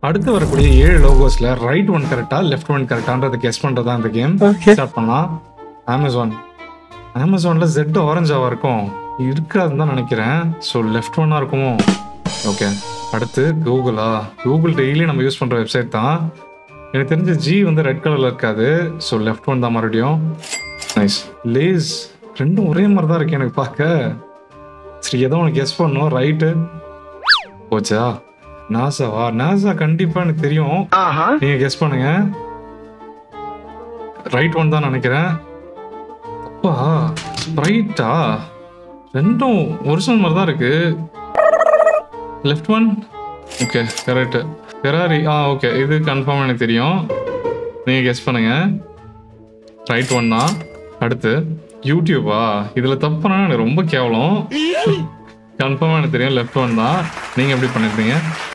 அடுத்து வரக்கூடிய ஏழு லோகோஸ்ல ரைட் ஒன் கரெக்டா லெஃப்ட் ஒன் கரெக்டான்றத கெஸ் பண்றதா இந்த கேம் Okay. ஸ்டார்ட் பண்ணலாம் அமேசான் அமேசான்ல ஜெட் ஆரஞ்சாவா இருக்கும் இருக்காதுன்னு தான் நினைக்கிறேன் ஸோ லெஃப்ட் ஒன்னா இருக்குமோ ஓகே அடுத்து கூகுளா கூகுள் டெய்லி நம்ம யூஸ் பண்ற வெப்சைட் தான் எனக்கு தெரிஞ்ச ஜி வந்து ரெட் கலர்ல இருக்காது ஸோ லெஃப்ட் ஒன் தான் மறுபடியும் நைஸ் லேஸ் ரெண்டும் ஒரே மாதிரி தான் இருக்கு எனக்கு பார்க்க சரி ஏதோ உனக்கு கெஸ் பண்ணும் ரைட்டு போச்சா நாசாவா நாசா கண்டிப்பா எனக்கு தெரியும் நீங்க கெஸ் பண்ணுங்க ரைட் ஒன் தான் நினைக்கிறேன் அப்பா ரைட்டா ரெண்டும் ஒரிஜினல் மாதிரி தான் இருக்கு left one okay correct Ferrari ஆ ஓகே இது கன்ஃபார்ம் எனக்கு தெரியும் நீங்க கெஸ் பண்ணுங்க ரைட் ஒன் தான் அடுத்து யூடியூபா இதுல தப்புனா எனக்கு ரொம்ப கேவலம் கன்ஃபார்மா எனக்கு தெரியும் லெஃப்ட் ஒன் தான் நீங்க எப்படி பண்ணிருப்பீங்க